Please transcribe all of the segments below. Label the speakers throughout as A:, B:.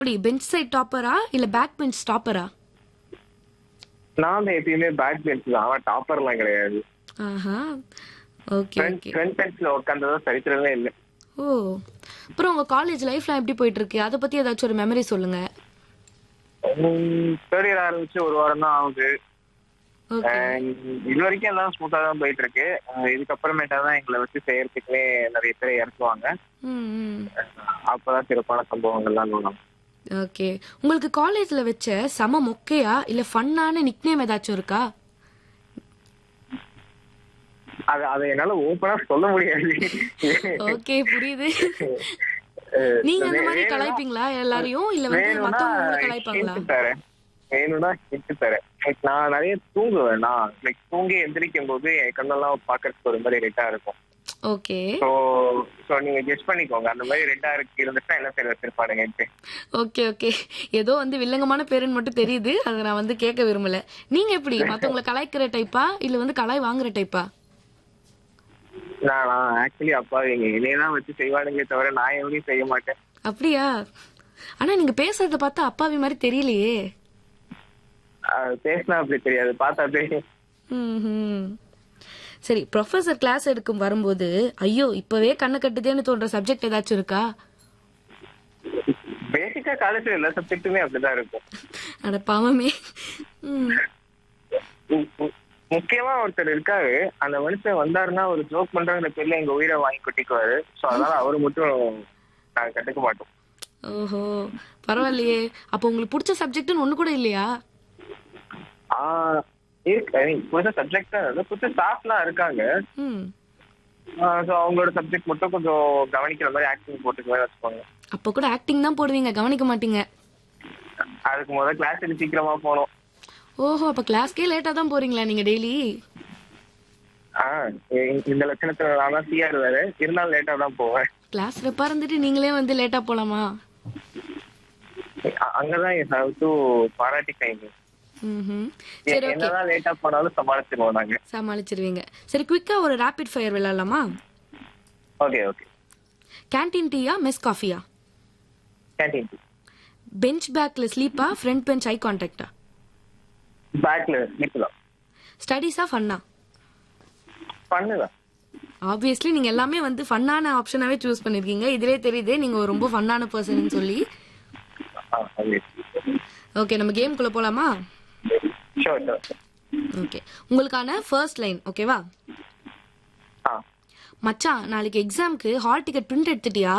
A: எப்படி bench side டாப்பரா இல்ல back bench டாப்பரா
B: நான் வந்து எப்பயுமே பேக் பெஞ்ச் தான் அவன் டாப்பர்லாம் கிடையாது
A: ஆஹா ஓகே
B: ஃப்ரண்ட்
A: ஓகே
B: ஃப்ரண்ட் பெஞ்ச்ல உட்காந்ததா சரித்திரமே இல்லை
A: ஓ அப்புறம் உங்க காலேஜ் லைஃப்லாம் எப்படி போயிட்டு இருக்கு அதை பத்தி ஏதாச்சும் ஒரு மெமரி சொல்லுங்க
B: தேர்ட் இயர் ஆரம்பிச்சு ஒரு வாரம் தான் ஆகுது
A: ஓகே
B: And இது வரைக்கும் எல்லாம் ஸ்மூத்தா தான் போயிட்டு இருக்கு அஹ் இதுக்கப்புறமேட்டா தான் எங்களை வச்சு செய்யறதுக்குமே நிறைய பேரை இறக்குவாங்க
A: ம் ம்
B: அப்பதான் சிறப்பான சம்பவங்கள்லாம் நடக்கும்
A: ஓகே உங்களுக்கு காலேஜ்ல வச்ச சம மொக்கையா இல்ல ஃபன்னான நிக்நேம் ஏதாச்சும் இருக்கா
B: அது அதை என்னால ஓப்பனா சொல்ல முடியாது
A: ஓகே புரியுது
B: அஹ்
A: நீங்க அந்த மாதிரி
B: வேணும்னா-
A: கலாய்ப்பீங்களா எல்லாரையும் இல்ல வந்து
B: வேணும்னா
A: மத்தவங்க உங்களை கலாய்ப்பாங்களா
B: hint தரேன் வேணும்னா ஹிண்ட் தரேன் Like, நான் நிறைய தூங்குவேன் நான் லைக் தூங்கி எந்திரிக்கும் போது என் கண்ணெல்லாம் பாக்குறதுக்கு ஒரு மாதிரி ரெட்டா இருக்கும்
A: ஓகே
B: ஸோ ஸோ நீங்க கெஸ் பண்ணிக்கோங்க அந்த மாதிரி ரெட்டா இருக்கு இருந்துச்சுன்னா என்ன பேர் வச்சிருப்பானுங்கன்ட்டு
A: ஓகே ஓகே ஏதோ வந்து வில்லங்கமான பேருன்னு மட்டும் தெரியுது அதை நான் வந்து கேட்க விரும்பல நீங்க எப்படி மத்தவங்களை கலாய்க்கிற டைப்பா இல்ல வந்து கலாய் வாங்குற டைப்பா
B: நான் நான் ஆக்சுவலி அப்பா எங்க என்னையதான் வச்சு செய்வானுங்களே தவிர நான் எவனையும் செய்ய மாட்டேன்
A: அப்படியா ஆனா நீங்க பேசுறத பார்த்தா அப்பாவி மாதிரி தெரியலையே
B: அது பேசினா அப்படி தெரியாது பார்த்தா தெரியும்
A: ம்ஹும். சரி ப்ரொஃபசர் கிளாஸ் எடுக்கும் வரும்போது ஐயோ இப்பவே கண்ணு கட்டுதேன்னு தோன்ற சப்ஜெக்ட் ஏதாச்சும் இருக்கா
B: பேசிக்கா காலேஜ்ல எல்லா சப்ஜெக்ட்டுமே அப்படிதான் இருக்கும்
A: அட பாவமே ம்.
B: மு- மு- முக்கியமா ஒருத்தர் இருக்காரு அந்த மனுஷன் வந்தாருன்னா ஒரு ஜோக் பண்றங்கிற பேர்ல எங்க உயிரை வாங்கி கொட்டிக்குவாரு சோ அதனால அவரு மட்டும் நாங்க கட்டுக்க மாட்டோம்
A: ஓஹோ பரவாயில்லையே அப்போ உங்களுக்கு பிடிச்ச சப்ஜெக்ட்னு ஒண்ணு கூட இல்லையா
B: ஆஹ் இருக்கு I mean, புதுசா சப்ஜெக்ட் புதுசா ஸ்டாஃப்லாம் இருக்காங்க
A: ம்
B: ஸோ அவங்களோட சப்ஜெக்ட் மட்டும் கொஞ்சம் கவனிக்கிற மாதிரி ஆக்டிங் போட்டுக்குவேன் வச்சுக்கோங்க
A: அப்போ கூட ஆக்டிங் தான் போடுவீங்க கவனிக்க மாட்டீங்க
B: அதுக்கு முதல்ல கிளாஸுக்கு சீக்கிரமா போகணும்
A: ஓஹோ அப்ப கிளாஸ்க்கே லேட்டா தான் போறீங்களா நீங்க டெய்லி
B: ஆஹ் இ- இந்த லட்சணத்துல நான் தான் சிஆர் வேற இருந்தாலும் லேட்டா தான் போவேன்
A: கிளாஸ் ரெப்பா இருந்துட்டு நீங்களே வந்து லேட்டா போலாமா
B: அ- அங்கதான் என் சவுத்து பாராட்டி கைங்க
A: ம்ஹும். சரி ஓகே
B: என்னதான் லேட்டா போனாலும் சமாளிச்சிருவோம் நாங்க
A: சமாளிச்சிருவீங்க சரி குயிக்கா ஒரு ரேபிட் ஃபயர் விளையாடலாமா
B: ஓகே ஓகே
A: கேண்டீன் டீயா மெஸ் காஃபியா
B: கேன்டீன்
A: பெஞ்ச் பேக்ல ஸ்லீப்பா ஃப்ரண்ட் பெஞ்ச் ஐ கான்டாக்டா
B: பேக்ல ஸ்லிப் தான்
A: ஸ்டடீஸா ஃபன்னா
B: பண்ணுதான்
A: ஆப்வியஸ்லி நீங்க எல்லாமே வந்து ஃபன்னான ஆப்ஷனாவே சூஸ் பண்ணிருக்கீங்க இதுலயே தெரியுது நீங்க ஒரு ரொம்ப ஃபன்னான பர்சன் சொல்லி ஓகே நம்ம கேம்குள்ள போலாமா
B: ஷோர் ஷோர்
A: ஓகே உங்களுக்கான ஃபர்ஸ்ட் லைன் ஓகேவா
B: ஆ
A: மச்சான் நாளைக்கு எக்ஸாம்க்கு ஹால் டிக்கெட் பிரிண்ட் எடுத்துட்டியா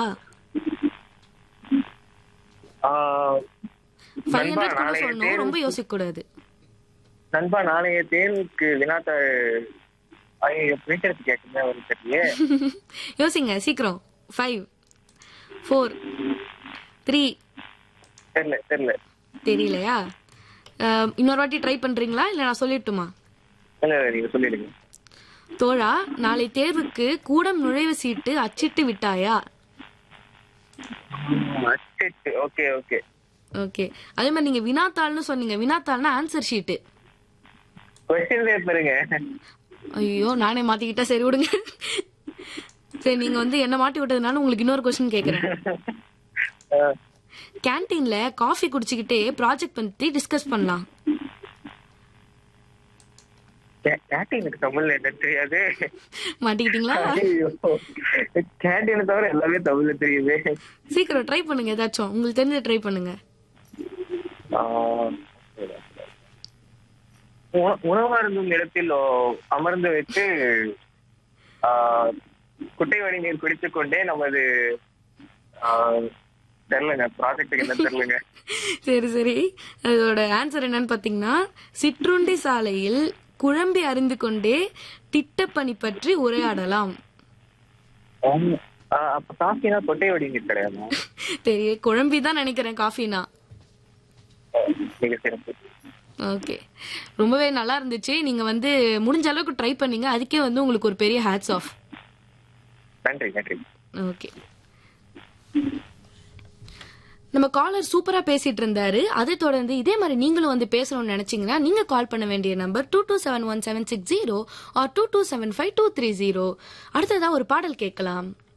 B: ஆஹ்
A: ஃபைவ்
B: நண்பா,
A: ஹண்ட்ரட் கூட
B: நாளைய
A: சொல்லணும்
B: தேர்வு-
A: ரொம்ப யோசிக்க கூடாது
B: நண்பா நாளைய தேர்வுக்கு வினாத்த ஐயோ பிரிண்ட் கேட்கணும் ஒரு தெரியலையே
A: யோசிங்க சீக்கிரம் ஃபைவ் ஃபோர் த்ரீ
B: தெரியல தெரியல
A: தெரியலையா அஹ், இன்னொரு வாட்டி ட்ரை பண்றீங்களா இல்ல நான் சொல்லிட்டுமா
B: இல்ல இல்ல, நீங்க சொல்லிடுங்க
A: தோழா நாளை தேர்வுக்கு கூடம் நுழைவு சீட்டு அச்சிட்டு விட்டாயா
B: ஓகே ஓகே
A: ஓகே அதே மாதிரி நீங்க வினாத்தாள்னு சொன்னீங்க வினாத்தாள்னா ஆன்சர் ஷீட்டு
B: கொஸ்டின் பேப்பருங்க
A: ஐயோ நானே மாத்திக்கிட்டா சரி விடுங்க சரி நீங்க வந்து என்ன மாட்டி விட்டதுனால உங்களுக்கு இன்னொரு கொஸ்டின் கேக்குறேன் கேன்டீன்ல காஃபி குடிச்சுக்கிட்டே ப்ராஜெக்ட் பத்தி டிஸ்கஸ் பண்ணலாம்
B: கேண்டீனுக்கு தமிழ்ல என்ன தெரியாது
A: மாட்டிக்கிட்டீங்களா
B: கேண்டீனை தவிர எல்லாமே தமிழ்ல தெரியுது
A: சீக்கிரம் ட்ரை பண்ணுங்க ஏதாச்சும் உங்களுக்கு தெரிஞ்ச ட்ரை பண்ணுங்க
B: ஆஹ் உண- உணவருந்தும் இடத்தில் ஓ- அமர்ந்து வைத்து ஆஹ், குட்டை வடி நீர் குடித்துக் கொண்டே நமது ஆஹ், தெரியலங்க ப்ராஜெக்ட்டுக்கு என்ன தெரியலங்க
A: சரி சரி அதோட ஆன்சர் என்னன்னு பாத்தீங்கன்னா சிற்றுண்டி சாலையில் குழம்பி அறிந்து கொண்டே திட்டப்பணி பற்றி உரையாடலாம்
B: ஆமா. ஆஹ், அப்ப காஃபினா கொட்டை வடி நீர் கிடையாதா
A: தெரிய குழம்பி தான் நினைக்கிறேன் காஃபினா
B: மிக சிறப்பு
A: ஓகே ரொம்பவே நல்லா இருந்துச்சு நீங்க வந்து முடிஞ்ச அளவுக்கு ட்ரை பண்ணீங்க அதுக்கே வந்து உங்களுக்கு ஒரு பெரிய ஹேட்ஸ் ஆஃப்
B: நன்றி நன்றி
A: ஓகே நம்ம காலர் சூப்பரா பேசிட்டு இருந்தாரு அதை தொடர்ந்து இதே மாதிரி நீங்களும் வந்து பேசணும்னு நினைச்சீங்கன்னா நீங்க கால் பண்ண வேண்டிய number two two seven one seven six zero or two two seven five two three zero அடுத்ததா ஒரு பாடல் கேட்கலாம்